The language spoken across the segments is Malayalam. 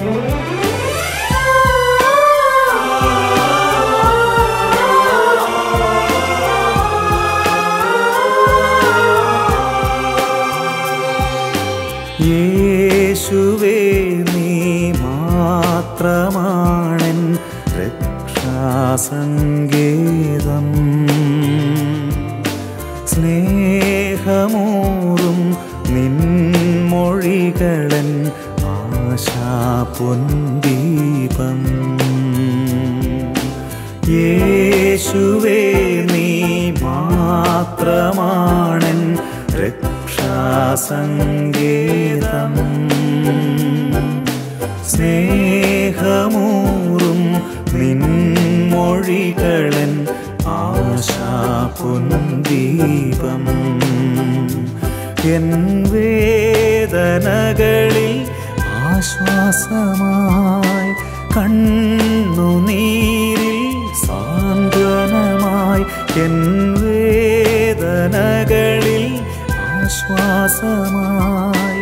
യേശുവേ നീ മാത്രമാണൻ രക്ഷാസങ്കേതം സ്നേഹമൂറും നിൻമൊഴികളൻ ആശാപൊന്തീപം യേശുവേ നീ മാത്രമാണൻ രക്ഷാസങ്കേതം സ്നേഹമൂറും നിൻമൊഴികളൻ ആശാപൊന്തീപം എൻ വേദനകളിൽ ആശ്വാസമായി കണ്ണുനീരിൽ സാന്ത്വനമായി എൻ വേദനകളിൽ ആശ്വാസമായി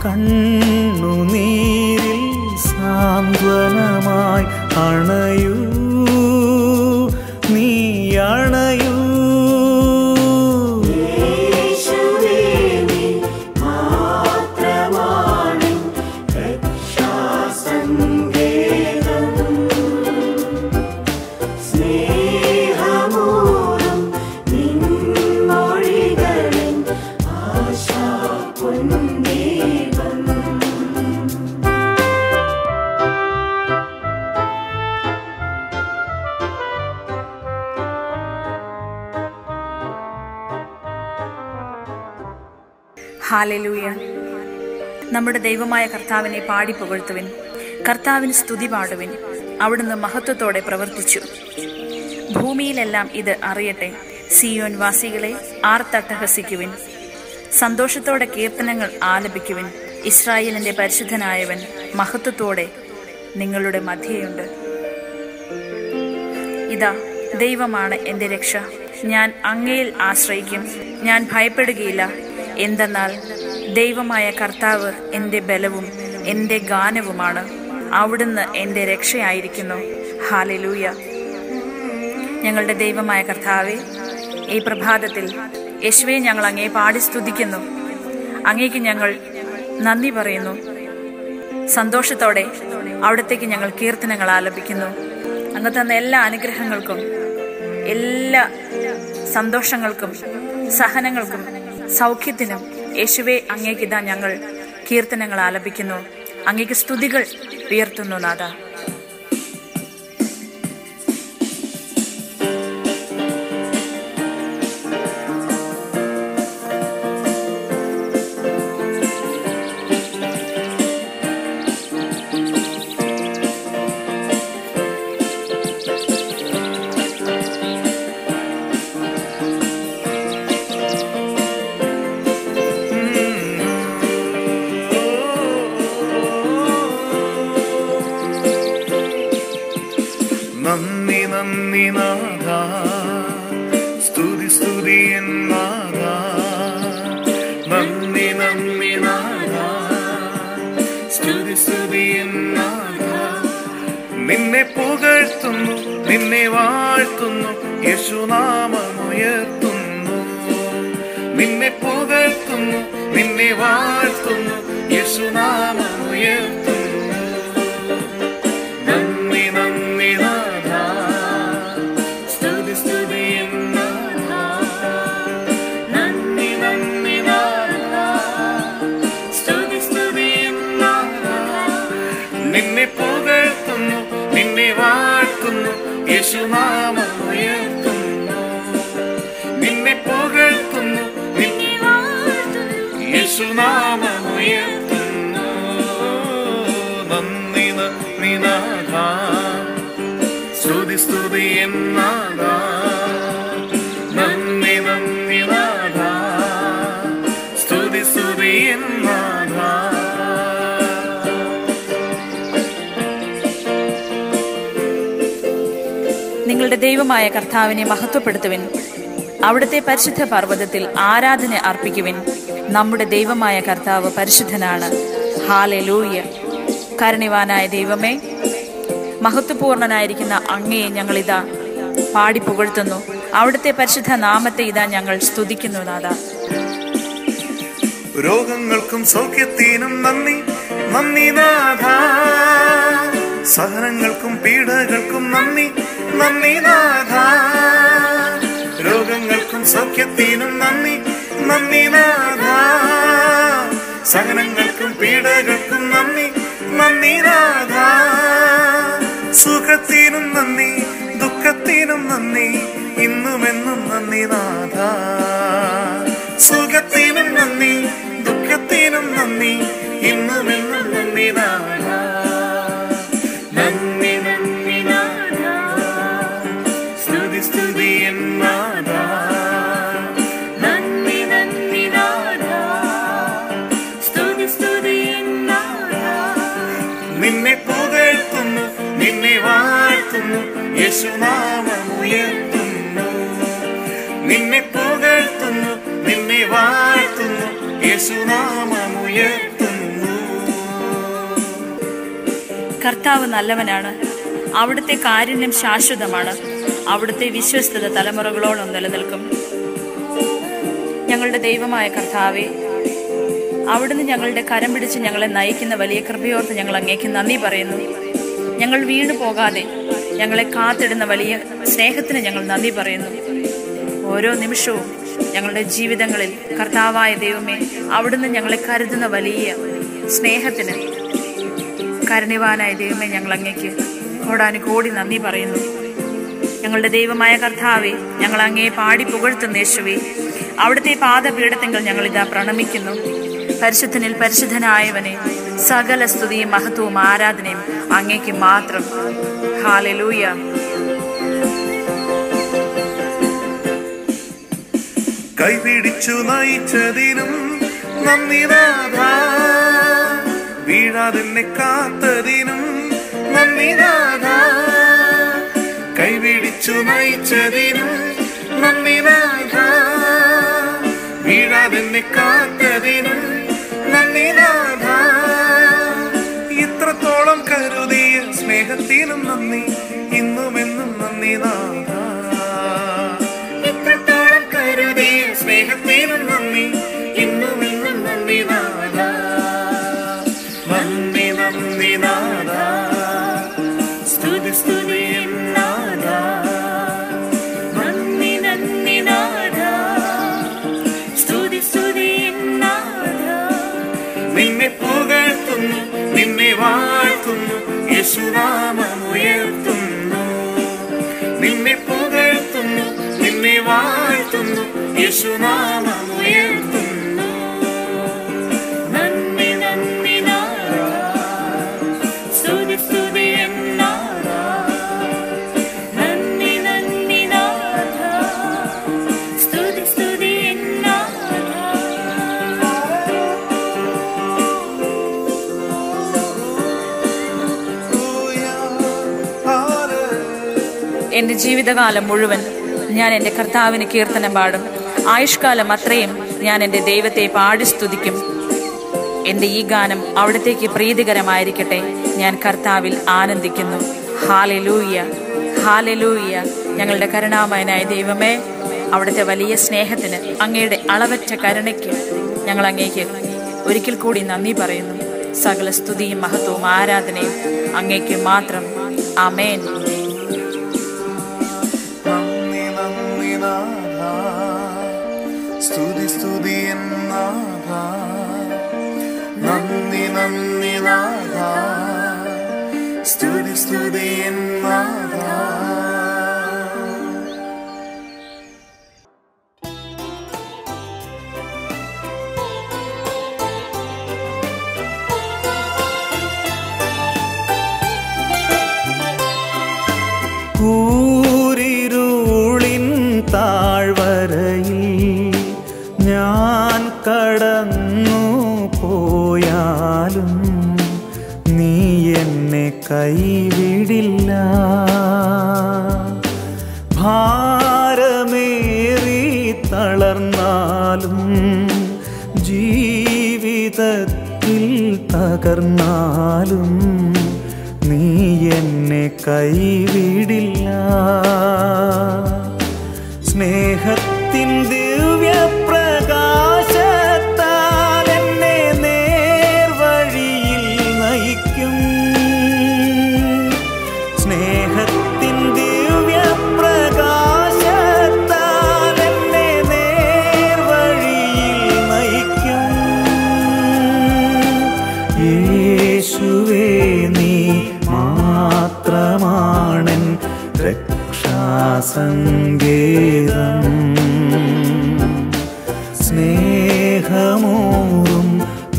കണ്ണുനീരിൽ സാന്ത്വനമായി അണയൂ നീ അണയൂ ഹാലലൂയ നമ്മുടെ ദൈവമായ കർത്താവിനെ പാടി പുകഴ്ത്തുവിൻ കർത്താവിന് സ്തുതി പാടുവിൻ അവിടുന്ന് മഹത്വത്തോടെ പ്രവർത്തിച്ചു ഭൂമിയിലെല്ലാം ഇത് അറിയട്ടെ സിയോൻ വാസികളെ ആർത്തട്ടഹസിക്കുവിൻ സന്തോഷത്തോടെ കീർത്തനങ്ങൾ ആലപിക്കുവിൻ ഇസ്രായേലിന്റെ പരിശുദ്ധനായവൻ മഹത്വത്തോടെ നിങ്ങളുടെ മധ്യയുണ്ട് ഇതാ ദൈവമാണ് എൻ്റെ രക്ഷ ഞാൻ അങ്ങയിൽ ആശ്രയിക്കും ഞാൻ ഭയപ്പെടുകയില്ല എന്തെന്നാൽ ദൈവമായ കർത്താവ് എൻ്റെ ബലവും എൻ്റെ ഗാനവുമാണ് അവിടുന്ന് എൻ്റെ രക്ഷയായിരിക്കുന്നു ഹാലലൂയ ഞങ്ങളുടെ ദൈവമായ കർത്താവെ ഈ പ്രഭാതത്തിൽ യേശുവെ ഞങ്ങൾ അങ്ങേ പാടി സ്തുതിക്കുന്നു അങ്ങേക്ക് ഞങ്ങൾ നന്ദി പറയുന്നു സന്തോഷത്തോടെ അവിടത്തേക്ക് ഞങ്ങൾ കീർത്തനങ്ങൾ ആലപിക്കുന്നു അങ്ങ് തന്ന എല്ലാ അനുഗ്രഹങ്ങൾക്കും എല്ലാ സന്തോഷങ്ങൾക്കും സഹനങ്ങൾക്കും സൗഖ്യത്തിനും യേശുവെ അങ്ങേക്ക് ഇതാ ഞങ്ങൾ കീർത്തനങ്ങൾ ആലപിക്കുന്നു അങ്ങേക്ക് സ്തുതികൾ ഉയർത്തുന്നു നാഥ നന്ദി നന്ദി നാഥ സ്തുതി സ്തുതി എന്നാഥ നന്ദി നന്ദി നാഥ സ്തുതി സ്തുതി എന്നാഥ നിന്നെ പുകഴ്ത്തുന്നു നിന്നെ വാഴ്ത്തുന്നു യേശുനാമമുയർത്തുന്നു നിന്നെ പുകഴ്ത്തുന്നു നിന്നെ വാഴ്ത്തുന്നു യേശുനാമമുയർത്തുന്നു നന്ദി നന്ദി നാഥ സ്തുതി സ്തുതി നാഥ നന്ദി നന്ദി നാഥ സ്തുതി സ്തുതി നാഥ നിന്നെ പുകഴ്ത്തുന്നു നിന്നെ വാഴ്ത്തുന്നു യേശുനാമമുയർത്തുന്നു നിന്നെ പുകഴ്ത്തുന്നു നിന്നെ യേശുനാമമുയർത്തുന്നു നന്ദി നന്ദി നാഥ സ്തുതി സ്തുതി എന്നാഥ നന്ദി നന്ദി നാഥ സ്തുതി സ്തുതി എന്നാഥ നിങ്ങളുടെ ദൈവമായ കർത്താവിനെ മഹത്വപ്പെടുത്തുവിൻ അവിടുത്തെ പരിശുദ്ധ പർവ്വതത്തിൽ ആരാധന അർപ്പിക്കുവിൻ നമ്മുടെ ദൈവമായ കർത്താവ് പരിശുദ്ധനാണ് ഹാലെ കാരണിവാനായ ദൈവമേ മഹത്വപൂർണനായിരിക്കുന്ന അങ്ങയെ ഞങ്ങളിതാ പാടി പുകഴ്ത്തുന്നു അവിടുത്തെ പരിശുദ്ധ നാമത്തെ ഇതാ ഞങ്ങൾ സ്തുതിക്കുന്നു നാഥ രോഗങ്ങൾക്കും സൗഖ്യത്തിനും നന്ദി നന്ദി നാഥ സഹനങ്ങൾക്കും പീഡകൾക്കും നന്ദി നന്ദി നാഥ രോഗങ്ങൾക്കും സൗഖ്യത്തിനും നന്ദി നന്ദി നാഥ സഹനങ്ങൾക്കും പീഡകൾക്കും നന്ദി നന്ദി നാഥ സുഖത്തിനും നന്ദി ദുഃഖത്തിനും നന്ദി ഇന്നുമെന്നും നന്ദി നാഥ സുഖത്തിനും നന്ദി ദുഃഖത്തിനും നന്ദി ഇന്നുമെന്നും നന്ദി നാഥ നന്ദി നന്ദി നാഥ സ്തുതി സ്തുതി എന്നാഥ നന്ദി നന്ദി നാഥ സ്തുതി സ്തുതി എന്നാഥ നിന്നെ പുകഴ്ത്തുന്നു നിന്നെ വാഴ്ത്തുന്നു യേശുനാമമുയർത്തുന്നു നിന്നെ പുകഴ്ത്തുന്നു നിന്നെ വാഴ്ത്തുന്നു യേശുനാമമുയർത്തുന്നു കർത്താവ് നല്ലവനാണ് അവിടുത്തെ കാരുണ്യം ശാശ്വതമാണ് അവിടുത്തെ വിശ്വസ്തത തലമുറകളോളം നിലനിൽക്കും ഞങ്ങളുടെ ദൈവമായ കർത്താവെ അവിടുന്ന് ഞങ്ങളുടെ കരം പിടിച്ച് ഞങ്ങളെ നയിക്കുന്ന വലിയ കൃപയോർത്ത് ഞങ്ങൾ അങ്ങേക്ക് നന്ദി പറയുന്നു ഞങ്ങൾ വീണു പോകാതെ ഞങ്ങളെ കാത്തിടുന്ന വലിയ സ്നേഹത്തിന് ഞങ്ങൾ നന്ദി പറയുന്നു ഓരോ നിമിഷവും ഞങ്ങളുടെ ജീവിതങ്ങളിൽ കർത്താവായ ദൈവമേ അവിടുന്ന് ഞങ്ങളെ കരുതുന്ന വലിയ സ്നേഹത്തിന് കരുണിവാനായ ദൈവമേ ഞങ്ങൾ അങ്ങേക്ക് കോടാനുകോടി നന്ദി പറയുന്നു ഞങ്ങളുടെ ദൈവമായ കർത്താവെ ഞങ്ങൾ അങ്ങേ പാടി പുകഴ്ത്തുന്ന യേശുവേ അവിടുത്തെ പാദപീഠത്തിങ്കൽ ഞങ്ങൾ ഇതാ പ്രണമിക്കുന്നു പരിശുദ്ധനിൽ പരിശുദ്ധനായവനെ സകല സ്തുതിയും മഹത്വവും ആരാധനയും അങ്ങേക്ക് മാത്രം ഹാലലൂയ കൈപിടിച്ചു നയിച്ചതിനും നന്ദി നാഥ വീഴാതെന്നെ കാത്തതിനും നന്ദി നാഥ കൈപിടിച്ചു നയിച്ചതിനും നന്ദി നാഥ വീഴാതെന്നെ കാത്തതിനും നന്ദി നാഥ ഇത്രത്തോളം കരുതിയ സ്നേഹത്തിനും നന്ദി ഇന്നുമെന്നും നന്ദി നാഥ ഇത്രത്തോളം കരുതിയ സ്നേഹത്തിനും നന്ദി ഇന്നും ഇന്നും നന്ദി നാഥ നന്ദി നന്ദി നാഥ സ്തുതി സ്തുതി നാഥ നന്ദി നന്ദി നാഥ സ്തുതി സ്തുതി നാഥ നിന്നെ പുകഴ്ത്തുന്നു നിന്നെ വാഴ്ത്തുന്നു യേശുനാമമുയർത്തുന്നു നിന്നെ പുകഴ്ത്തുന്നു നിന്നെ വാഴ്ത്തുന്നു യേശുനാമമുയർത്തുന്നു നന്ദി നന്ദി നാഥ സ്തുതി സ്തുതി എന്നാഥ നന്ദി നന്ദി നാഥ സ്തുതി സ്തുതി എന്നാഥ എന്റെ ജീവിതകാലം മുഴുവൻ ഞാൻ എൻ്റെ കർത്താവിന് കീർത്തനം പാടും ആയുഷ്കാലം അത്രയും ഞാൻ എൻ്റെ ദൈവത്തെ പാടി സ്തുതിക്കും എൻ്റെ ഈ ഗാനം അവിടത്തേക്ക് പ്രീതികരമായിരിക്കട്ടെ ഞാൻ കർത്താവിൽ ആനന്ദിക്കുന്നു ഹാലലൂയ ഹാലലൂയ ഞങ്ങളുടെ കരുണാമയനായ ദൈവമേ അവിടുത്തെ വലിയ സ്നേഹത്തിന് അങ്ങയുടെ അളവറ്റ കരുണയ്ക്ക് ഞങ്ങൾ അങ്ങേക്ക് ഒരിക്കൽ കൂടി നന്ദി പറയുന്നു സകല സ്തുതിയും മഹത്വവും ആരാധനയും അങ്ങേക്ക് മാത്രം ആമേൻ നന്ദി നന്ദി നാഥ സ്തുതി സ്തുതി എന്നാഥ നന്ദി നന്ദി നാഥ സ്തുതി സ്തുതി എന്നാഥ കൂരിരുളിൻ താഴ്വരയിൽ ഞാൻ കടന്നു പോയാലും നീ എന്നെ കൈവിടില്ല ഭാരമേറി തളർന്നാലും ജീവിതത്തിൽ തകർന്നാലും നീ എന്നെ കൈവിടില്ല സ്നേഹത്തിൻ ദിവ്യപ്രകാശത്താൽ എന്നെ നേർവഴിയിൽ നയിക്കും സ്നേഹത്തിൻ ദിവ്യപ്രകാശത്താൽ എന്നെ നേർവഴിയിൽ നയിക്കും യേശുവേ നീ മാത്രമാണൻ രക്ഷാസങ്കേതം സ്നേഹമോറും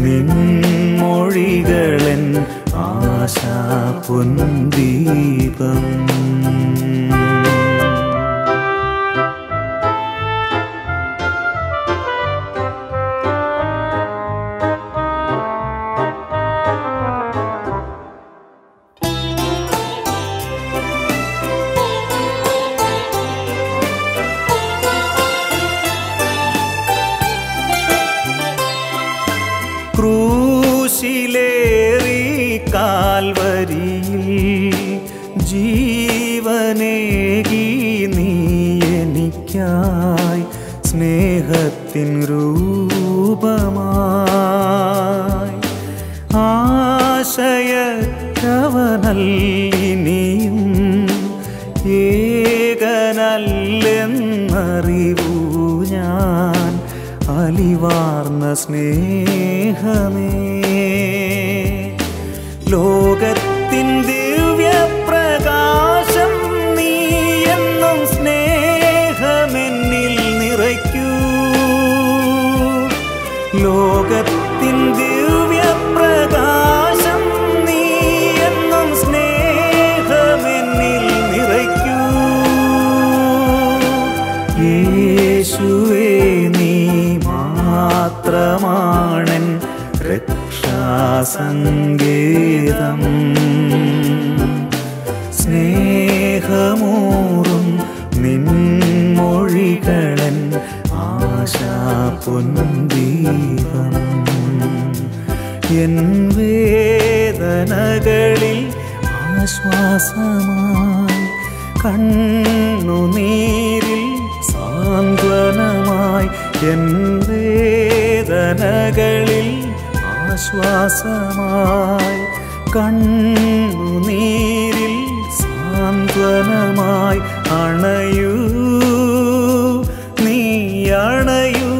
നിൻമൊഴികളൻ ആശാ പൊൻദീപം ക്രൂശിലേറി കാൽവരിയിൽ ജീവനേകി നീ എനിക്കായി സ്നേഹത്തിൻ രൂപമായി ആശയക്കവനല്ലിനിയും ഏകനല്ലെന്നറിവൂ ഞാൻ അലിവാർന്ന സ്നേഹമേ ലോകത്തിൻ ദിവ്യപ്രകാശം നീ എന്നും സ്നേഹമെന്നിൽ നിറയ്ക്കൂ ലോകത്തിൻ ദിവ്യപ്രകാശം നീ എന്നും സ്നേഹമെന്നിൽ നിറയ്ക്കൂ യേശുവേ നീ മാത്രമാണൻ രക്ഷാസങ്കേതം സ്നേഹമൂറും നിൻമൊഴികളൻ ആശാ പൊൻദീപം എൻ വേദനകളിൽ ആശ്വാസമായി കണ്ണുനീരിൽ സാന്ത്വനമായി എൻ വേദനകളിൽ ആശ്വാസമായി കണ്ണുനീരിൽ സാന്ത്വനമായി അണയൂ നീ അണയൂ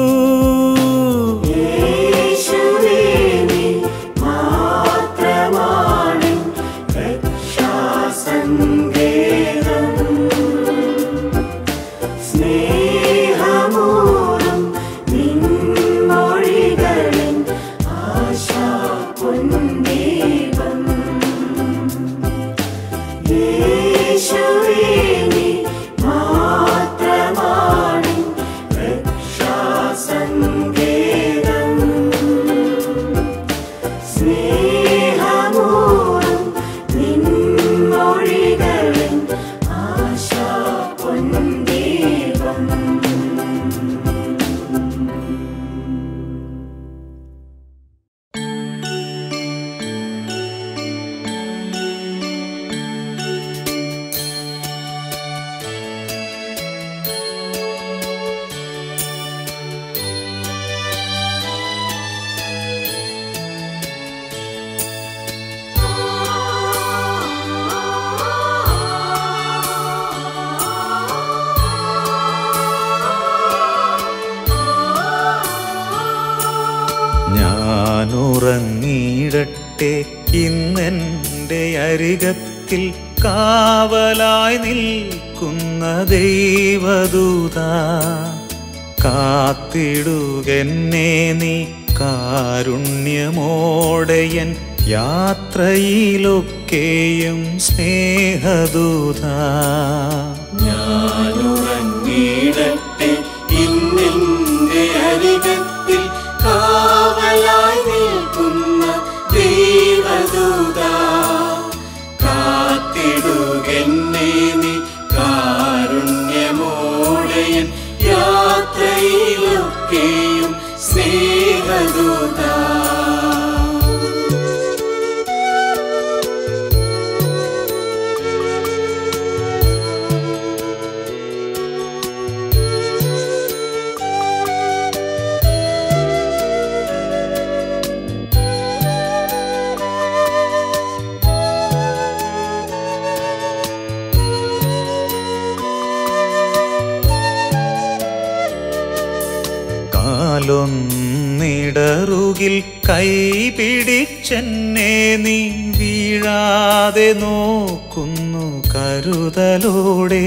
ഞാനുറങ്ങിയിടട്ടെ ഇന്നെൻ്റെ അരികത്തിൽ കാവലായി നിൽക്കുന്ന ദൈവദൂത കാത്തിടുകെന്നെ നീ കാരുണ്യമോടെയൻ യാത്രയിലൊക്കെയും സ്നേഹദൂത ഞാനുറങ്ങിയിടട്ടെ ഇന്നെന്റെ അരികത്തിൽ കാവലായി നിൽക്കുന്ന ദൈവദൂത കാത്തിടുകെന്നെ നീ കാരുണ്യമോടെയൻ യാത്രയിലൊക്കെയും സ്നേഹദൂത കാലൊന്നിടറുകിൽ കൈപിടിച്ചെന്നെ നീ വീഴാതെ നോക്കുന്നു കരുതലോടെ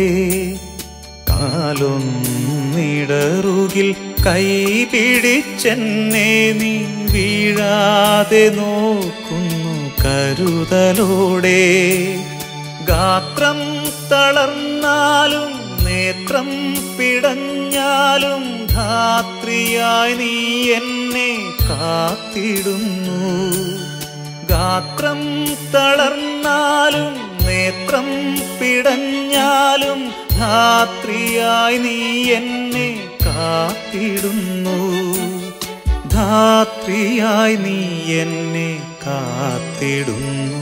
കാലൊന്നിടറുകിൽ കൈപിടിച്ചെന്നെ നീ വീഴാതെ നോക്കുന്നു കരുതലോടെ ഗാത്രം തളർന്നാലും നേത്രം പിടഞ്ഞാലും ധാത്രിയായി നീ എന്നെ കാത്തിടുന്നു ഗാത്രം തളർന്നാലും നേത്രം പിടഞ്ഞാലും ധാത്രിയായി നീ എന്നെ കാത്തിടുന്നു ധാത്രിയായി നീ എന്നെ കാത്തിടുന്നു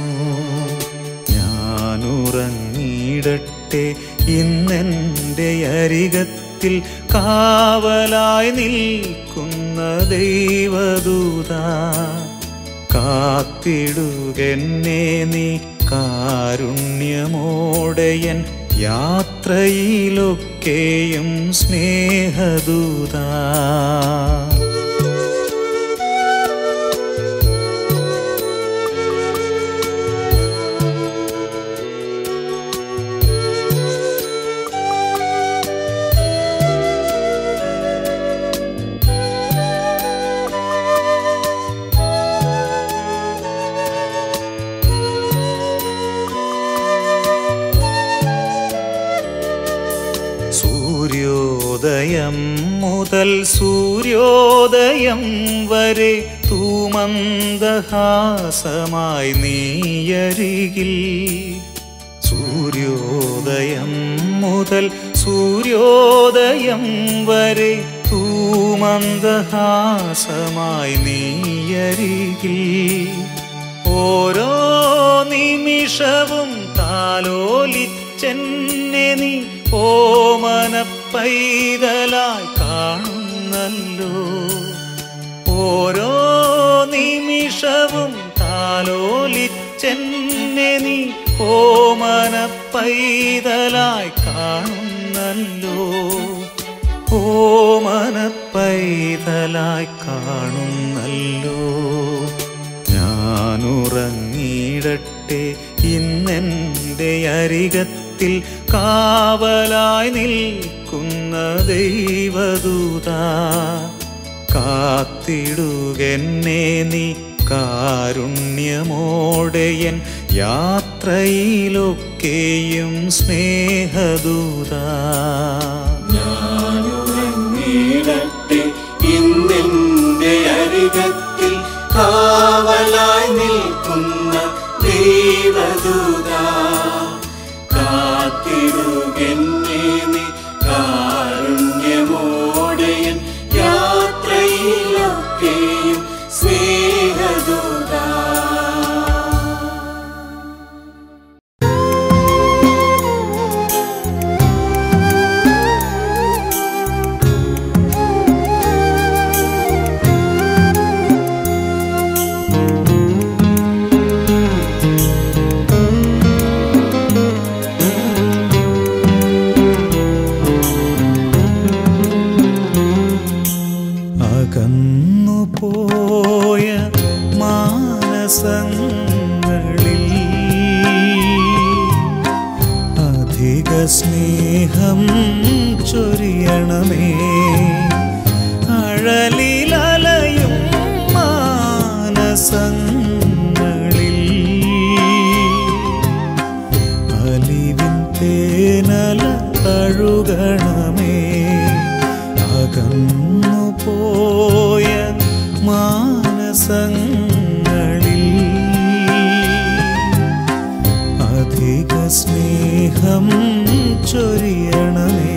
ഞാനുറങ്ങിയിടട്ടെ ഇന്നെൻ്റെ അരികത്തിൽ കാവലായി നിൽക്കുന്ന ദൈവദൂത കാത്തിടുകെന്നെ നീ കാരുണ്യമോടെയൻ യാത്രയിലൊക്കെയും സ്നേഹദൂത സൂര്യോദയം മുതൽ സൂര്യോദയം വരെ തൂമന്ദഹാസമായി നീയരികിൽ സൂര്യോദയം മുതൽ സൂര്യോദയം വരെ തൂമന്ദഹാസമായി നീയരികിൽ ഓരോ നിമിഷവും താലോലിച്ചെന്നെ നീ ഓമന പൈതലായി കാണുന്നല്ലോ ഓരോ നിമിഷവും താലോലിച്ചെന്നെ നീ ഓമന പൈതലായി കാണുന്നല്ലോ ഓമന പൈതലായി കാണുന്നല്ലോ ഞാനുറങ്ങിയിടട്ടെ ഇന്നെൻ്റെ അരികത്തിൽ കാവലായി നിൽക്കുന്ന ദൈവദൂത കാത്തിടുകെന്നെ നീ കാരുണ്യമോടെയൻ യാത്രയിലൊക്കെയും സ്നേഹദൂത ഞാനുറങ്ങിയിടട്ടെ ഇന്നെന്റെ അരികത്തിൽ കാവലായി നിൽക്കുന്ന ദൈവദൂത കാത്തിടുകെന്നെ നീ കാരുണ്യമോടെയൻ യാത്രയിലൊക്കെയും സ്നേഹദൂത അകന്നു പോയ മാനസങ്ങളിൽ അധിക സ്നേഹം ചൊരിയണമേ അഴലിലലയും മാനസങ്ങളിൽ അലിവിൻ തേനല തഴുകണമേ അകന്നു പോയ മാനസങ്ങളിൽ അധിക സ്നേഹം ചൊരിയണമേ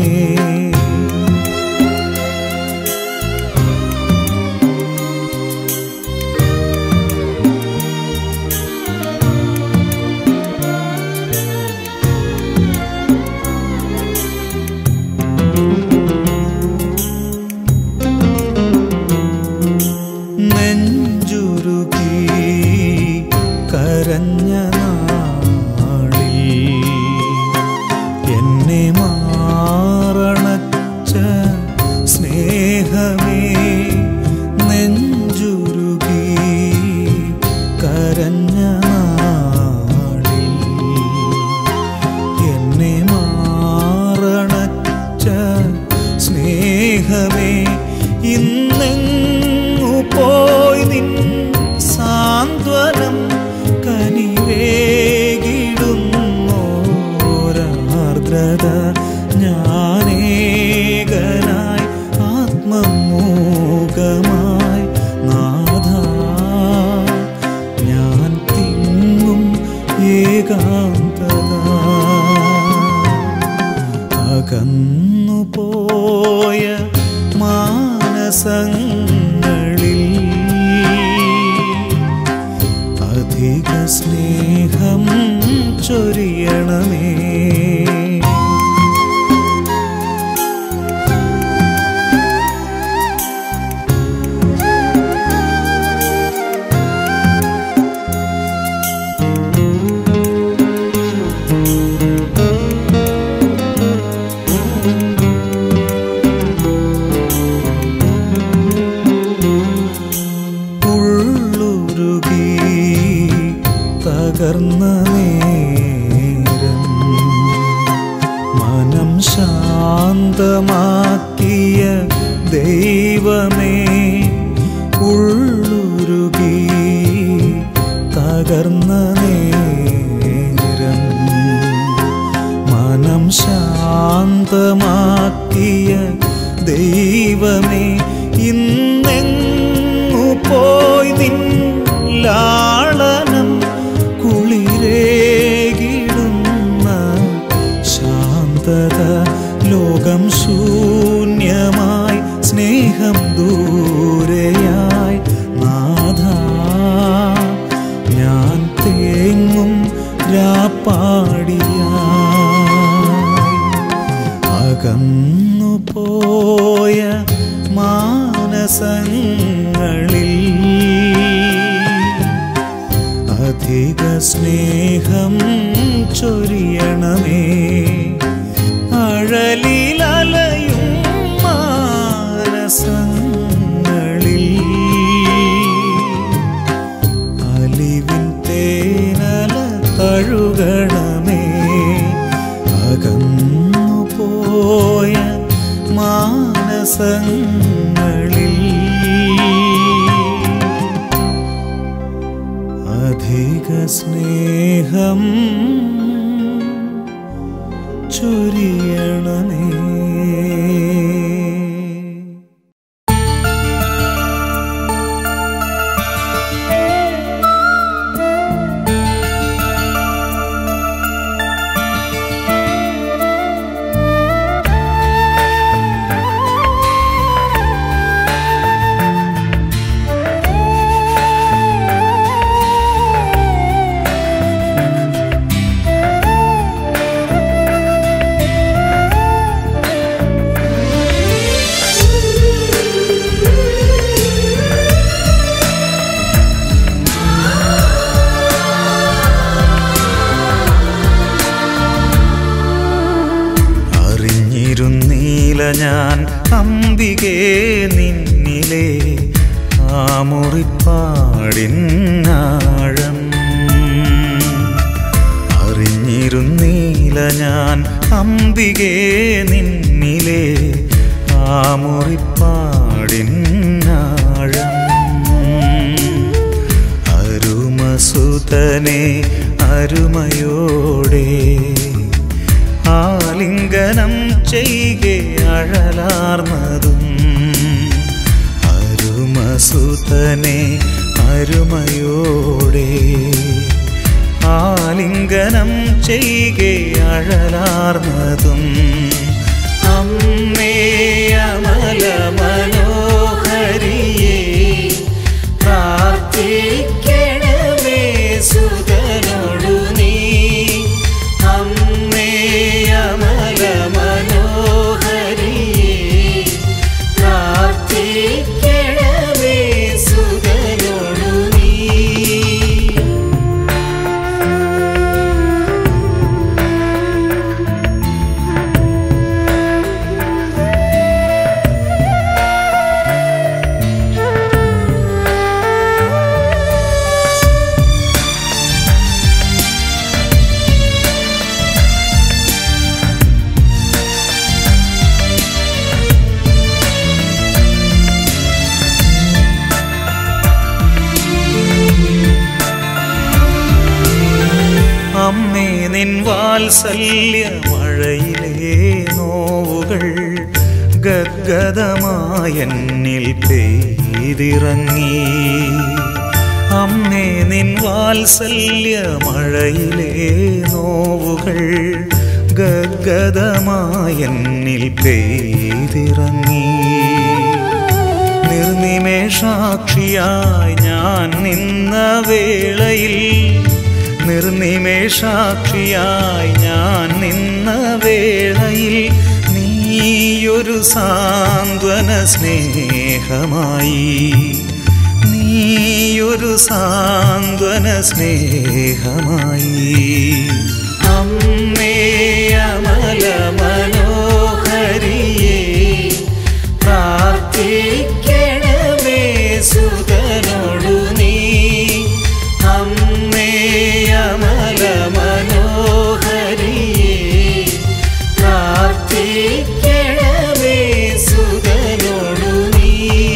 നെഞ്ചുരുകി കരഞ്ഞ നാളിൽ എന്നെ മാറണ ഏകാന്തത അകന്നുപോയ മാനസങ്ങളിൽ അധിക സ്നേഹം ചൊരിയണമേ ഉള്ളുരുകി തകർന്ന നേരം മനം ശാന്തമാക്കിയ ദൈവമേ ഉള്ളുരുകി തകർന്ന നേരം മനം ശാന്തമാക്കിയ ദൈവമേ ഇന്നെങ്ങു പോയി നിൻ ലാളനം കുളിരേകിടുന്ന ശാന്തത ലോകം ശൂന്യമായി സ്നേഹം ദൂരെയായി നാഥ ഞാൻ തേങ്ങും രാപ്പാടിയായി അകന്നു പോയ മാനസങ്ങളിൽ അധിക സ്നേഹം ചൊരിയണമേ അഴലിലലയും മാനസങ്ങളിൽ അലിവിൻ തേനല തഴുകണമേ അകന്നു പോയ മാനസങ്ങളിൽ അധിക സ്നേഹം ചൊരിയണമേ അറിഞ്ഞിരുന്നീല ഞാൻ അംബികേ നിന്നിലെ ആമുറിപ്പാടിനാഴം അറിഞ്ഞിരുന്നീല ഞാൻ അംബികേ നിന്നിലെ ആമുറിപ്പാടിനാഴം അരുമസുതനെ അരുമയോടെ ആലിംഗനം ചെയ്കെ അഴലാർന്നതും അരുമസുതനെ അരുമയോടെ ആലിംഗനം ചെയ്കെ അഴലാർന്നതും അമ്മേ അമല മനോഹരിയേ പ്രാർത്ഥിക്കണമേ സുതനോടു നീ അമ്മേ അമല മനോഹരിയേ പ്രാർത്ഥിക്കണമേ സുതനോടു നീ അമ്മേ നിൻ വാത്സല്യ മഴയിലെ നോവുകൾ ഗദ്ഗതമായെന്നിൽ പെയ്തിറങ്ങി അമ്മേ നിൻ നിൻ വാത്സല്യ മഴയിലെ നോവുകൾ ഗദ്ഗതമായെന്നിൽ പെയ്തിറങ്ങി നിർനിമേഷാക്ഷിയായി ഞാൻ നിന്ന വേളയിൽ നിർനിമേഷാക്ഷിയായി ഞാൻ നിന്ന വേളയിൽ നീയൊരു സാന്ത്വന സ്നേഹമായി നീയൊരു സാന്ത്വന സ്നേഹമായി അമ്മേ അമല മനോഹരിയേ പ്രാർത്ഥിക്കണമേ സുതനോടു നീ അമ്മേ അമല മനോഹരിയേ പ്രാർത്ഥിക്കണമേ സുതനോടു നീ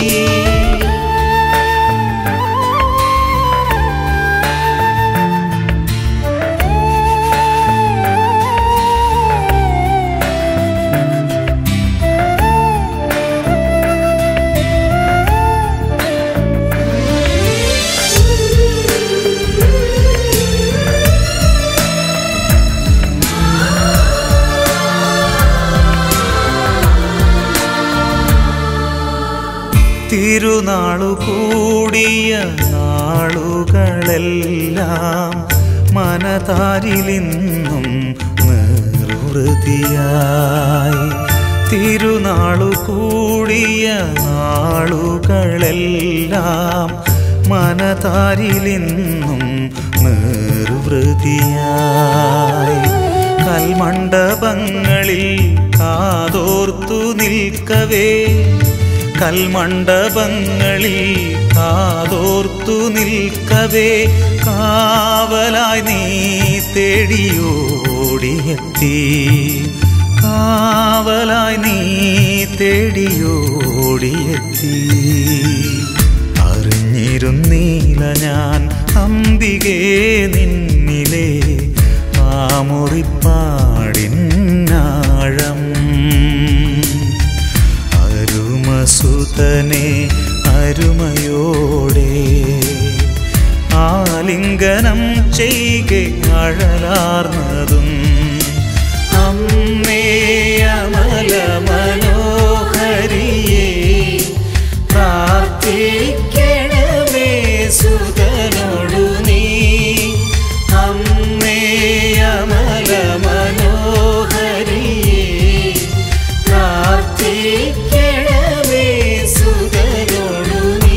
തിരുനാളു കൂടിയ നാളുകളെല്ലാം മനതാരിലിന്നും നിർവൃതിയായി തിരുനാളു കൂടിയ നാളുകളെല്ലാം മനതാരിലിന്നും നിർവൃതിയായി കൽമണ്ഡപങ്ങളിൽ കാതോർത്തു നിൽക്കവേ കൽമണ്ഡപങ്ങളിൽ കാതോർത്തു നിൽക്കവേ കാവലായി നീ തേടിയോടിയെത്തി കാവലായി നീ തേടിയോടിയെത്തി അറിഞ്ഞിരുന്നീല ഞാൻ അംബികേ നിന്നിലെ ആ മുറിപ്പാടിനാഴം അരുമസുതനെ അരുമയോടെ ആലിംഗനം ചെയ്ക അഴലാർന്നതും അമ്മേ അമല മനോഹരിയേ പ്രാർത്ഥിക്കണമേ സുതനോടു നീ അമ്മേ അമല മനോഹരിയേ പ്രാർത്ഥിക്കണമേ സുതനോടു നീ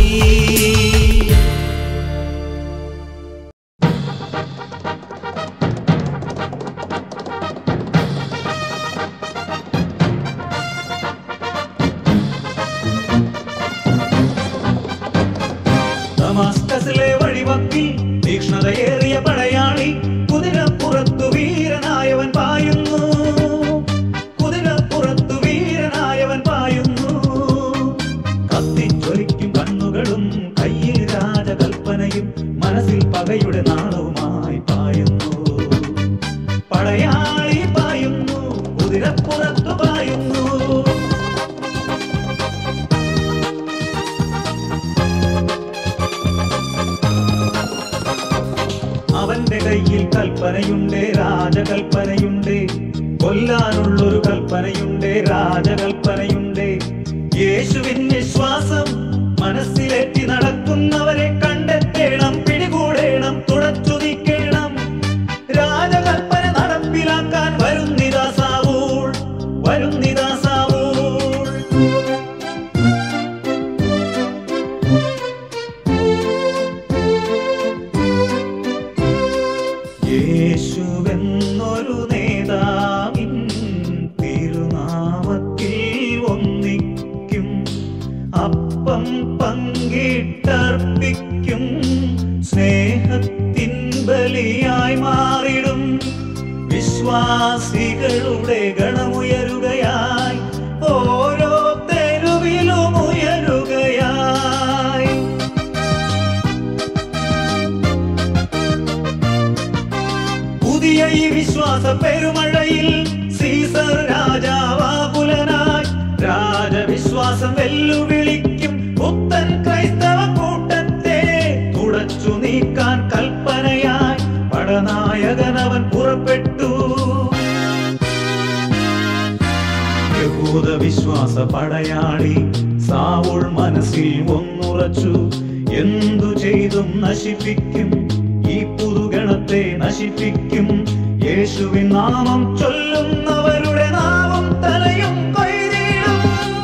ദമാസ്കസിലെ വഴിവക്കിൽ തീക്ഷ്ണതയേറിയ പടയാളി കുതിരപ്പുറത്തു വീരനായവൻ പായുന്നു കുതിരപ്പുറത്തു വീരനായവൻ പായുന്നു കത്തിച്ചൊലിക്കും കണ്ണുകളും കയ്യിൽ രാജകൽപ്പനയും മനസ്സിൽ പകയുടെ നാളവുമായി പായുന്നു പടയാളി പായുന്നു കുതിരപ്പുറത്തു പായുന്നു അവന്റെ കയ്യിൽ കൽപ്പനയുണ്ട് രാജകൽപ്പനയുണ്ട് കൊല്ലാനുള്ളൊരു കൽപ്പനയുണ്ട് രാജകൽപ്പനയുണ്ട് യേശുവിൻ വിശ്വാസം മനസ്സിലേറ്റി നടക്കുന്നവരെ കണ്ടെത്തേണം പിടികൂടേണം തുടച്ചു നീക്കേണം രാജകൽപ്പന നടപ്പിലാക്കാൻ വരുന്നിതാ സാവൂൾ വരുന്നിതാ സാവൂൾ യേശുവെന്നൊരു നേതാവിൻ തിരുനാമത്തിൽ ഒന്നിക്കും അപ്പം പങ്കിട്ടർപ്പിക്കും സ്നേഹത്തിൻ ബലിയായി മാറിടും വിശ്വാസികളുടെ ഗണമുയരുകയായി ഓരോ തെരുവിലും ഉയരുകയായി പുതിയ ഈ വിശ്വാസ പെരുമഴയിൽ സീസർ രാജാവാകുലനായി രാജവിശ്വാസം വെല്ലുവിളിക്കും പുത്തൻ ക്രൈസ്തവ കൂട്ടത്തെ തുടച്ചു നീക്കാൻ കൽ നായകനവൻ പുറപ്പെട്ടു യഹൂദ വിശ്വാസ പടയാളി സാവുൾ മനസ്സിൽ ഒന്നുറച്ചു എന്തു ചെയ്തും നശിപ്പിക്കും ഈ പുതുഗണത്തെ നശിപ്പിക്കും യേശുവിൻ നാമം ചൊല്ലുന്നവരുടെ നാമം തലയും കൊയ്തിടും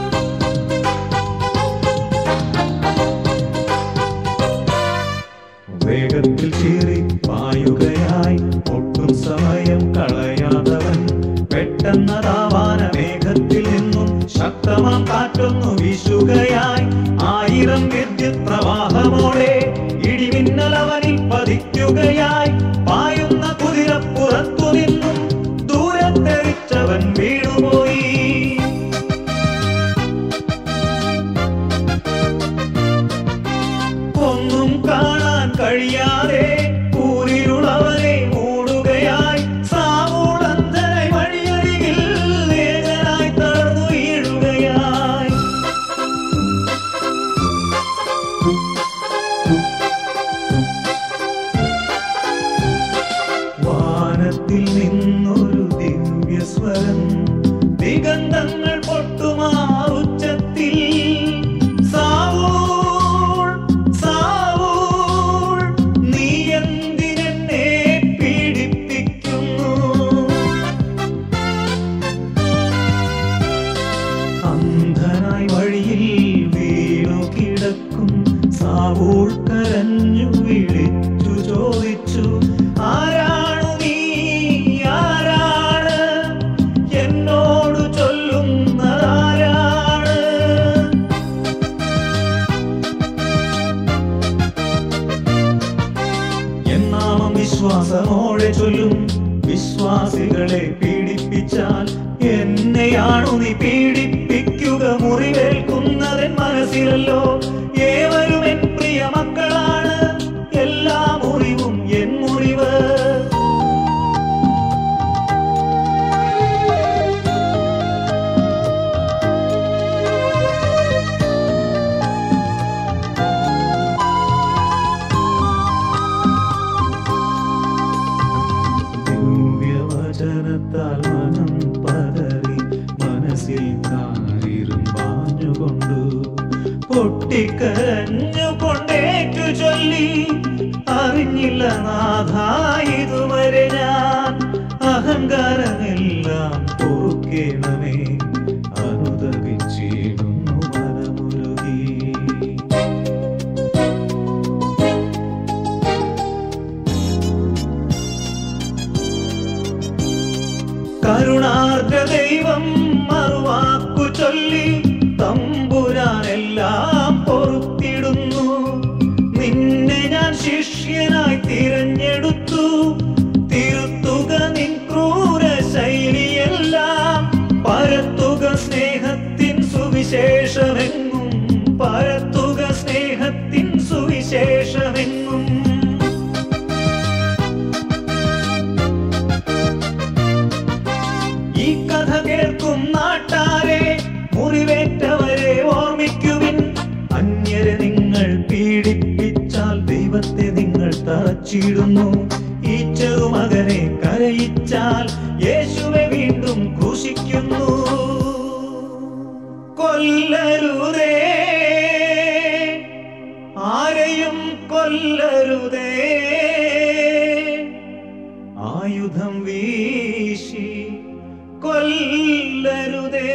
വേഗത്തിൽ ചീറി പായുകയായി ഒട്ടും സമയം കളയാതവൻ പെട്ടെന്നതാവാന മേഘത്തിൽ നിന്നും ശക്തമാം കാറ്റൊന്നു വീശുകയായി ആയിരം വിദ്യുത് പ്രവാഹമോടെ ഇടിമിന്നൽ അവനിൽ പതിക്കുകയായി പായുന്ന കുതിരപ്പുറത്തു നിന്നും ദൂരത്തെറിച്ചവൻ വീണുപോയി ഒന്നും കാണാൻ കഴിയാതെ കൂരിരുളവനെ മൂടുകയായി സാവൂളന്ധനായി വഴിയരികിൽ ഏകനായി തളർന്നു വീഴുകയായി വാനത്തിൽ നിന്നൊരു ദിവ്യസ്വരം ദിഗന്ധങ്ങൾ പൊട്ടുമാറുച്ചത്തിൽ സാവൂൾ സാവൂൾ നീ എന്തിനെന്നെ പീഡിപ്പിക്കുന്നു അന്ധനായി വഴിയിൽ വീണു കിടക്കും സാവൂൾ കരഞ്ഞു വിളിച്ചു ചോദിച്ചു ആരാണു നീ ആരാണ് എന്നോട് ചൊല്ലുന്നതാരാണ് എന്നാമം വിശ്വാസമോടെ ചൊല്ലും വിശ്വാസികളെ പീഡിപ്പിച്ചാൽ എന്നെയാണു നീ പീഡിപ്പിക്കുക മുറിവേൽക്കുന്നതൻ മനസ്സിലല്ലോ ഏവരും എൻ പ്രിയ മക്കളാണ് എല്ലാ മുറിവും എൻ മുറിവ് ദിവ്യവചനത്താൽ മനം പതറി മനസ്സിൽ കാരിരും പാഞ്ഞുകൊണ്ടു പൊട്ടിക്കരഞ്ഞു കൊണ്ടേറ്റു ചൊല്ലി അറിഞ്ഞില്ല നാഥ ഇതുവരെ ഞാൻ അഹങ്കാരമെല്ലാം പൊറുക്കേണമേ അനുദപിച്ചിടുന്നു മനമുരുകി കരുണാർദ്ര ദൈവം മറുവാക്കു ചൊല്ലി തമ്പുരാനെല്ലാം പൊറുത്തിടുന്നു നിന്നെ ഞാൻ ശിഷ്യനായി തിരഞ്ഞെടുത്തു തിരുത്തുക നിൻ ക്രൂര ശൈലിയെല്ലാം പരത്തുക സ്നേഹത്തിൻ സുവിശേഷമെങ്ങും പരത്തുക സ്നേഹത്തിൻ സുവിശേഷമെങ്ങും ഈ കഥ കേൾക്കും നാട്ടാരെ മുറിവേറ്റവരെ ഓർമ്മിക്കുവിൻ അന്യരെ നിങ്ങൾ പീഡിപ്പിച്ചാൽ ദൈവത്തെ നിങ്ങൾ തറച്ചിടുന്നു ഈ ചെറുമകനെ കരയിച്ചാൽ യേശുവെ വീണ്ടും ക്രൂശിക്കുന്നു കൊല്ലരുതേ ആരെയും കൊല്ലരുതേ ആയുധം വീശി കൊല്ലരുതേ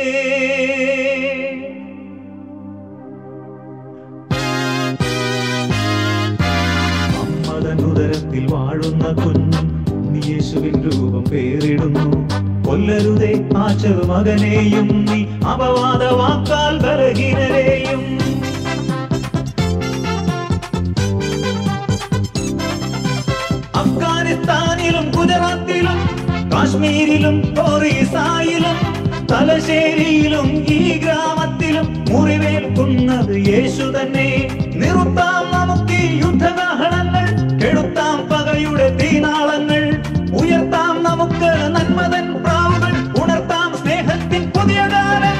അമ്മതനുദരത്തിൽ വാഴുന്ന കുഞ്ഞും നീ യേശുവിൻ രൂപം പേരിടുന്നു കൊല്ലരുതേ ആ ചെറുമകനെയും നീ അപവാദ വാക്കാൽ ബലഹീനരെയും അഫ്ഗാനിസ്ഥാനിലും ഗുജറാത്തിലും കാശ്മീരിലും ഒറീസായിലും തലശ്ശേരിയിലും ഈ ഗ്രാമത്തിലും മുറിവേൽക്കുന്നത് യേശു തന്നെ നിറുത്താം നമുക്ക് ഈ യുദ്ധകാഹളങ്ങൾ കെടുത്താം പകയുടെ തീനാളങ്ങൾ ഉയർത്താം നമുക്ക് നന്മതൻ പ്രാവുകൾ ഉണർത്താം സ്നേഹത്തിൻ പുതിയ കാലം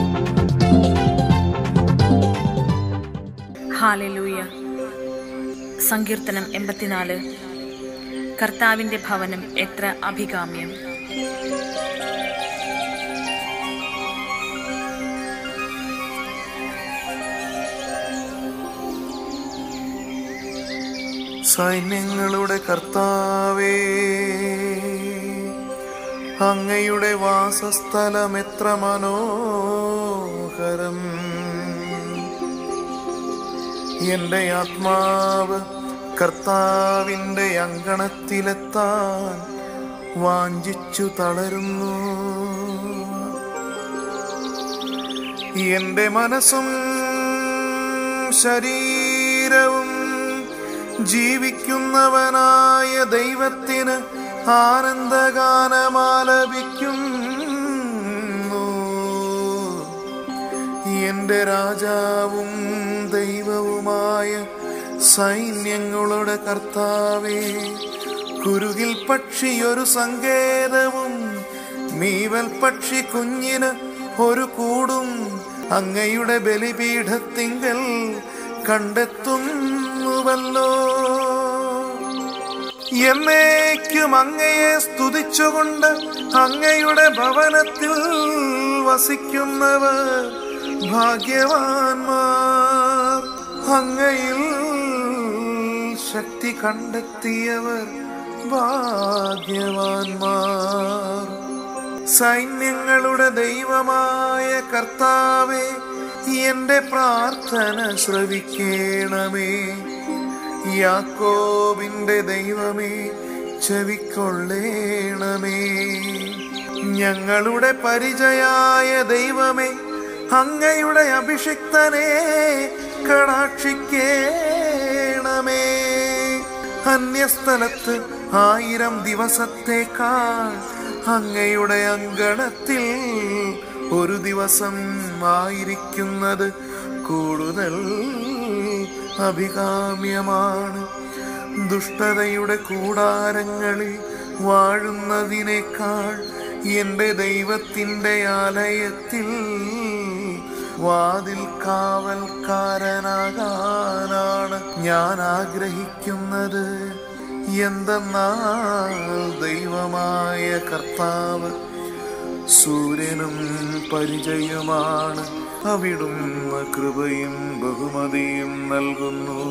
ഹാലലൂയ സങ്കീർത്തനം എൺപത്തിനാല് കർത്താവിന്റെ ഭവനം എത്ര അഭികാമ്യം സൈന്യങ്ങളുടെ കർത്താവേ അങ്ങയുടെ വാസസ്ഥലം എത്ര മനോഹരം എന്റെ ആത്മാവ് കർത്താവിന്റെ അങ്കണത്തിലെത്താൻ വാഞ്ചിച്ചു തളരുന്നു എന്റെ മനസ്സും ശരീരവും ജീവിക്കുന്നവനായ ദൈവത്തിന് ആനന്ദഗാനമാലപിക്കുന്നു എന്റെ രാജാവും ദൈവവുമായ സൈന്യങ്ങളുടെ കർത്താവേ കുരുകിൽ പക്ഷി ഒരു സങ്കേതവും മീവൽ പക്ഷി കുഞ്ഞിന് ഒരു കൂടും അങ്ങയുടെ ബലിപീഠത്തിങ്കൽ കണ്ടെത്തുന്നുവല്ലോ എന്നേക്കും അങ്ങയെ സ്തുതിച്ചുകൊണ്ട് അങ്ങയുടെ ഭവനത്തിൽ വസിക്കുന്നവർ ഭാഗ്യവാന്മാർ അങ്ങയിൽ ശക്തി കണ്ടെത്തിയവർ ഭാഗ്യവാന്മാർ സൈന്യങ്ങളുടെ ദൈവമായ കർത്താവെ എന്റെ പ്രാർത്ഥന ശ്രവിക്കേണമേ യാക്കോബിന്റെ ദൈവമേ ചെവിക്കൊള്ളേണമേ ഞങ്ങളുടെ പരിചയായ ദൈവമേ അങ്ങയുടെ അഭിഷിക്തനെ കടാക്ഷിക്കേണമേ അന്യസ്ഥലത്ത് ആയിരം ദിവസത്തേക്കാൾ അങ്ങയുടെ അങ്കണത്തിൽ ഒരു ദിവസം ആയിരിക്കുന്നത് കൂടുതൽ അഭികാമ്യമാണ് ദുഷ്ടതയുടെ കൂടാരങ്ങളിൽ വാഴുന്നതിനേക്കാൾ എൻ്റെ ദൈവത്തിൻ്റെ ആലയത്തിൽ വാതിൽ കാവൽക്കാരനാകാനാണ് ഞാൻ ആഗ്രഹിക്കുന്നത് എന്തെന്നാൽ ദൈവമായ കർത്താവ് സൂര്യനും പരിചയമാണ് അവിടുന്ന് കൃപയും ബഹുമതിയും നൽകുന്നു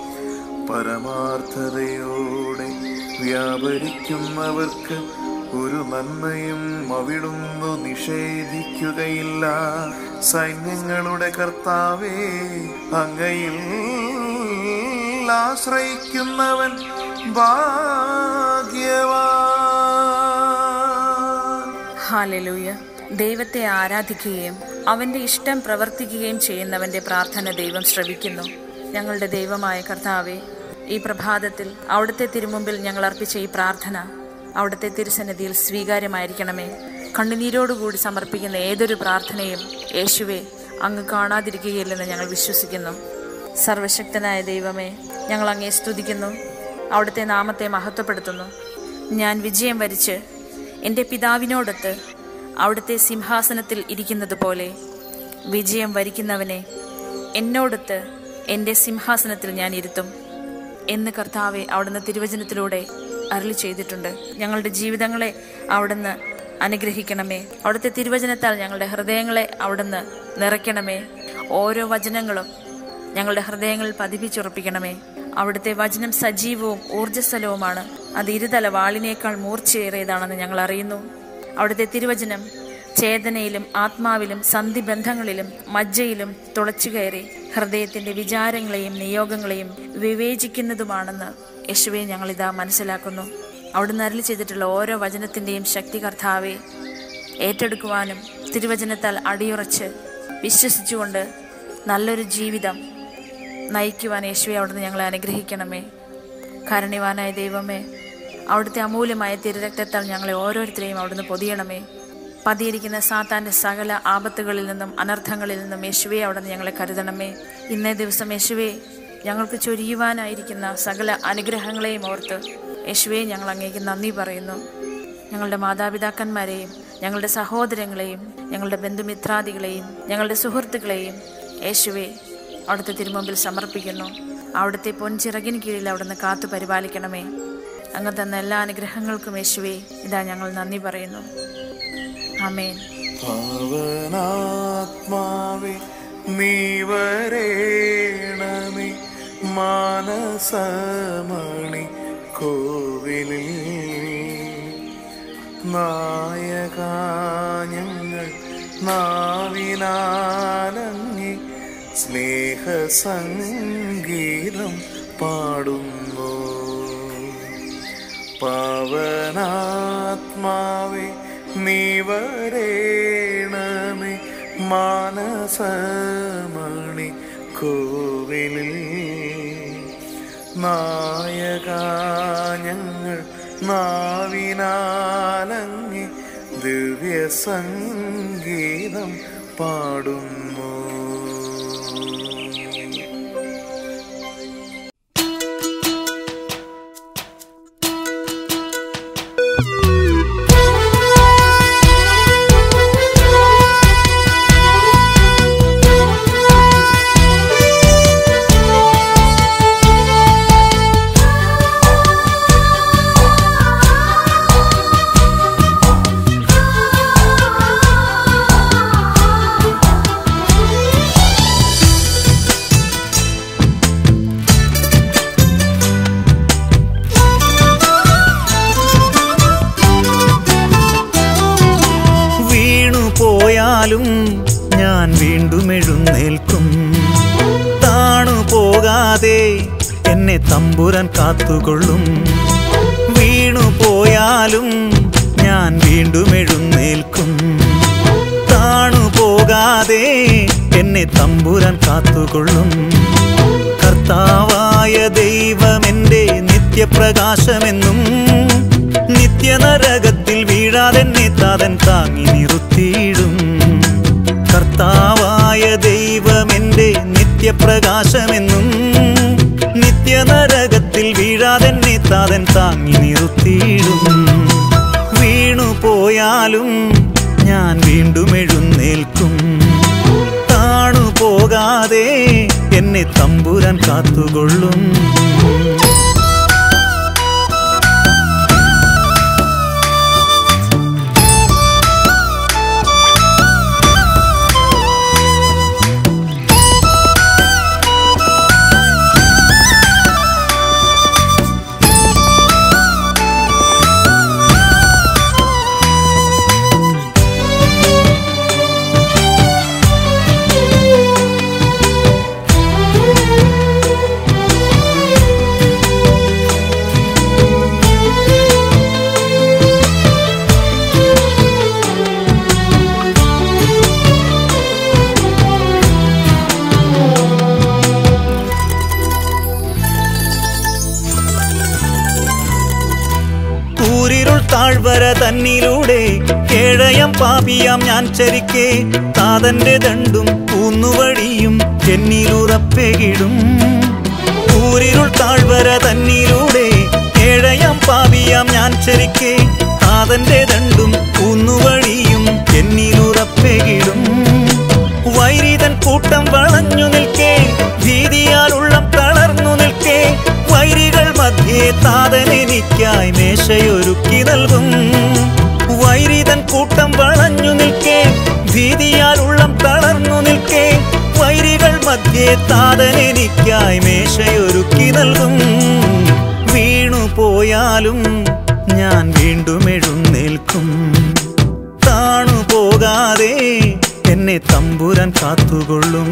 പരമാർത്ഥതയോടെ വ്യാപരിക്കുന്നവർക്ക് ഒരു നന്മയും അവിടുന്ന് നിഷേധിക്കുകയില്ല സൈന്യങ്ങളുടെ കർത്താവേ അങ്ങയിൽ ആശ്രയിക്കുന്നവൻ ഭാഗ്യവാൻ ഹാലലൂയ ദൈവത്തെ ആരാധിക്കുകയും അവന്റെ ഇഷ്ടം പ്രവർത്തിക്കുകയും ചെയ്യുന്നവന്റെ പ്രാർത്ഥന ദൈവം ശ്രവിക്കുന്നു ഞങ്ങളുടെ ദൈവമായ കർത്താവെ ഈ പ്രഭാതത്തിൽ അവിടുത്തെ തിരുമുമ്പിൽ ഞങ്ങൾ അർപ്പിച്ച ഈ പ്രാർത്ഥന അവിടുത്തെ തിരുസന്നിധിയിൽ സ്വീകാര്യമായിരിക്കണമേ കണ്ണുനീരോടുകൂടി സമർപ്പിക്കുന്ന ഏതൊരു പ്രാർത്ഥനയും യേശുവെ അങ്ങ് കാണാതിരിക്കുകയില്ലെന്ന് ഞങ്ങൾ വിശ്വസിക്കുന്നു സർവശക്തനായ ദൈവമേ ഞങ്ങൾ അങ്ങേ സ്തുതിക്കുന്നു അവിടുത്തെ നാമത്തെ മഹത്വപ്പെടുത്തുന്നു ഞാൻ വിജയം വരിച്ച് എൻ്റെ പിതാവിനോടൊത്ത് അവിടുത്തെ സിംഹാസനത്തിൽ ഇരിക്കുന്നത് പോലെ വിജയം വരിക്കുന്നവനെ എന്നോടൊത്ത് എൻ്റെ സിംഹാസനത്തിൽ ഞാൻ ഇരുത്തും എന്ന് കർത്താവെ അവിടുന്ന് തിരുവചനത്തിലൂടെ അരളി ചെയ്തിട്ടുണ്ട് ഞങ്ങളുടെ ജീവിതങ്ങളെ അവിടുന്ന് അനുഗ്രഹിക്കണമേ അവിടുത്തെ തിരുവചനത്താൽ ഞങ്ങളുടെ ഹൃദയങ്ങളെ അവിടുന്ന് നിറയ്ക്കണമേ ഓരോ വചനങ്ങളും ഞങ്ങളുടെ ഹൃദയങ്ങളിൽ പതിപ്പിച്ചുറപ്പിക്കണമേ അവിടുത്തെ വചനം സജീവവും ഊർജ്ജസ്വലവുമാണ് അത് ഇരുതല വാളിനേക്കാൾ മൂർച്ചയേറിയതാണെന്ന് ഞങ്ങൾ അറിയുന്നു അവിടുത്തെ തിരുവചനം ചേതനയിലും ആത്മാവിലും സന്ധിബന്ധങ്ങളിലും മജ്ജയിലും തുളച്ചു കയറി ഹൃദയത്തിന്റെ വിചാരങ്ങളെയും നിയോഗങ്ങളെയും വിവേചിക്കുന്നതുമാണെന്ന് യേശുവെ ഞങ്ങളിതാ മനസ്സിലാക്കുന്നു അവിടുന്ന് അരളി ചെയ്തിട്ടുള്ള ഓരോ വചനത്തിന്റെയും ശക്തി കർത്താവെ ഏറ്റെടുക്കുവാനും തിരുവചനത്താൽ അടിയുറച്ച് വിശ്വസിച്ചുകൊണ്ട് നല്ലൊരു ജീവിതം നയിക്കുവാൻ യേശുവെ അവിടുന്ന് ഞങ്ങളെ അനുഗ്രഹിക്കണമേ കാരുണ്യവാനായ ദൈവമേ അവിടുത്തെ അമൂല്യമായ തിരുരക്തത്താൽ ഞങ്ങളെ ഓരോരുത്തരെയും അവിടുന്ന് പൊതിയണമേ പതിയിരിക്കുന്ന സാത്താന്റെ സകല ആപത്തുകളിൽ നിന്നും അനർത്ഥങ്ങളിൽ നിന്നും യേശുവെ അവിടുന്ന് ഞങ്ങളെ കരുതണമേ ഇന്നേ ദിവസം യേശുവെ ഞങ്ങൾക്ക് ചൊരിയുവാനായിരിക്കുന്ന സകല അനുഗ്രഹങ്ങളെയും ഓർത്ത് യേശുവെ ഞങ്ങൾ അങ്ങേക്ക് നന്ദി പറയുന്നു ഞങ്ങളുടെ മാതാപിതാക്കന്മാരെയും ഞങ്ങളുടെ സഹോദരങ്ങളെയും ഞങ്ങളുടെ ബന്ധുമിത്രാദികളെയും ഞങ്ങളുടെ സുഹൃത്തുക്കളെയും യേശുവെ അവിടുത്തെ തിരുമുമ്പിൽ സമർപ്പിക്കുന്നു അവിടുത്തെ പൊൻചിറകിന് കീഴിൽ അവിടുന്ന് കാത്തു പരിപാലിക്കണമേ അങ്ങ് തന്ന എല്ലാ അനുഗ്രഹങ്ങൾക്കും യേശുവേ ഇതാ ഞങ്ങൾ നന്ദി പറയുന്നു ആമേൻ പാവനാത്മാവേ നീ വരേണമേ മാനസമണി കോവിലിൽ നായകാഞ്ഞങ്ങൾ നാവിനാലങ്ങി സ്നേഹസംഗീതം പാടുന്നു പാവനാത്മാവേ നീ വരേണമേ മാനസമണി കോവിലിൽ നായകാഞ്ഞങ്ങൾ നാവിനാലങ്ങി ദിവ്യ സംഗീതം പാടുന്നു വീണു പോയാലും ഞാൻ വീണ്ടും എഴുന്നേൽക്കും താണു പോകാതെ എന്നെ തമ്പുരാൻ കാത്തുകൊള്ളും വീണു പോയാലും ഞാൻ വീണ്ടും എഴുന്നേൽക്കും താണു പോകാതെ എന്നെ തമ്പുരാൻ കാത്തുകൊള്ളും കർത്താവായ ദൈവമെന്റെ നിത്യപ്രകാശമെന്നും നിത്യനരകത്തിൽ വീഴാതെന്നെ താതൻ താങ്ങി നിർത്തിയിടും കർത്താവായ ദൈവമെന്റെ നിത്യപ്രകാശമെന്നും നിത്യനരകത്തിൽ വീഴാതെന്നെ താതൻ താങ്ങി നിർത്തിയിടും വീണു പോയാലും ഞാൻ വീണ്ടും എഴുന്നേൽക്കും താണു പോകാതെ എന്നെ തമ്പുരാൻ കാത്തുകൊള്ളും കൂരിരുൾ താഴ്വര തന്നിലൂടെ കേഴയം പാപിയാം ഞാൻ ചരിക്കെ താതന്റെ ദണ്ടും കൂന്നുവഴിയും എന്നിലുറപ്പെകിടും കൂരിരുൾ താഴ്വര തന്നിലൂടെ കേഴയം പാപിയാം ഞാൻ ചരിക്കെ താതന്റെ ദണ്ടും കൂന്നുവഴിയും എന്നിലുറപ്പെകിടും വൈരിതൻ കൂട്ടം വളഞ്ഞു നിൽക്കേ ഭീതിയാൽ ഉള്ളം തളർന്നു നിൽക്കേ വൈരികൾ മധ്യേ താതൻ എനിക്കായി മേശയൊരുക്കി നൽകും വൈരിതൻ കൂട്ടം വളഞ്ഞു നിൽക്കേ ഭീതിയാൽ ഉള്ളം തളർന്നു നിൽക്കേ വൈരികൾ മധ്യേ താതൻ എനിക്കായി മേശയൊരുക്കി നൽകും വീണു പോയാലും ഞാൻ വീണ്ടും എഴുന്നേൽക്കും താണു പോകാതെ എന്നെ തമ്പുരാൻ കാത്തുകൊള്ളും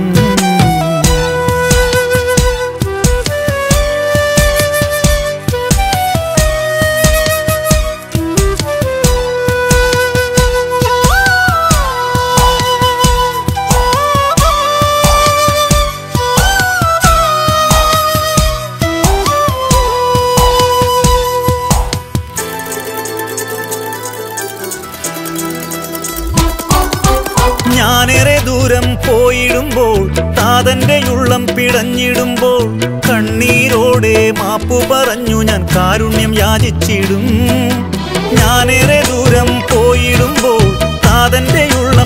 ഞാനേറെ ദൂരം പോയിടുമ്പോൾ താതന്റെ ഉള്ളം പിടഞ്ഞിടുമ്പോൾ കണ്ണീരോടെ മാപ്പു പറഞ്ഞു ഞാൻ കാരുണ്യം യാചിച്ചിടും ഞാനേറെ ദൂരം പോയിടുമ്പോൾ താതന്റെ ഉള്ളം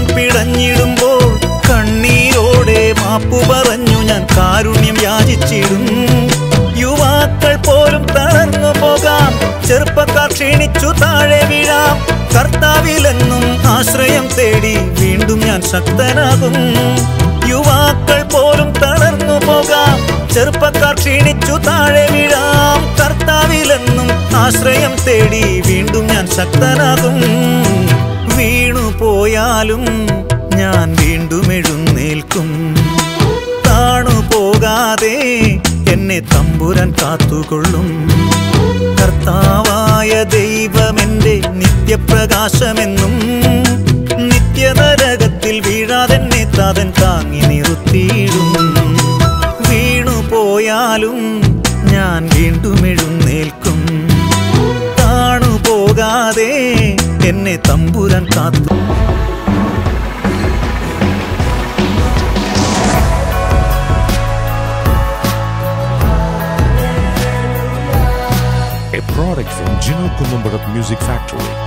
പിടഞ്ഞിടുമ്പോൾ കണ്ണീരോടെ മാപ്പു പറഞ്ഞു ഞാൻ കാരുണ്യം യാചിച്ചിടും പോലും തളർന്നു പോകാം ചെറുപ്പക്കാർ ക്ഷീണിച്ചു താഴെ വീഴാം കർത്താവിലെന്നും ആശ്രയം തേടി വീണ്ടും ഞാൻ ശക്തനാകും യുവാക്കൾ പോലും തളർന്നു പോകാം ചെറുപ്പക്കാർ ക്ഷീണിച്ചു താഴെ വീഴാം കർത്താവിലെന്നും ആശ്രയം തേടി വീണ്ടും ഞാൻ ശക്തനാകും വീണു പോയാലും ഞാൻ വീണ്ടും എഴുന്നേൽക്കും താണു പോകാതെ എന്നെ തമ്പുരാൻ കാത്തുകൊള്ളും കർത്താവായ ദൈവമെന്റെ നിത്യപ്രകാശമെന്നും നിത്യനരകത്തിൽ വീഴാതെന്നെ താതൻ താങ്ങി നിർത്തിയിടും വീണു പോയാലും ഞാൻ വീണ്ടും എഴുന്നേൽക്കും താണു പോകാതെ എന്നെ തമ്പുരാൻ കാത്തു a product from Gino Columbarat Music Factory.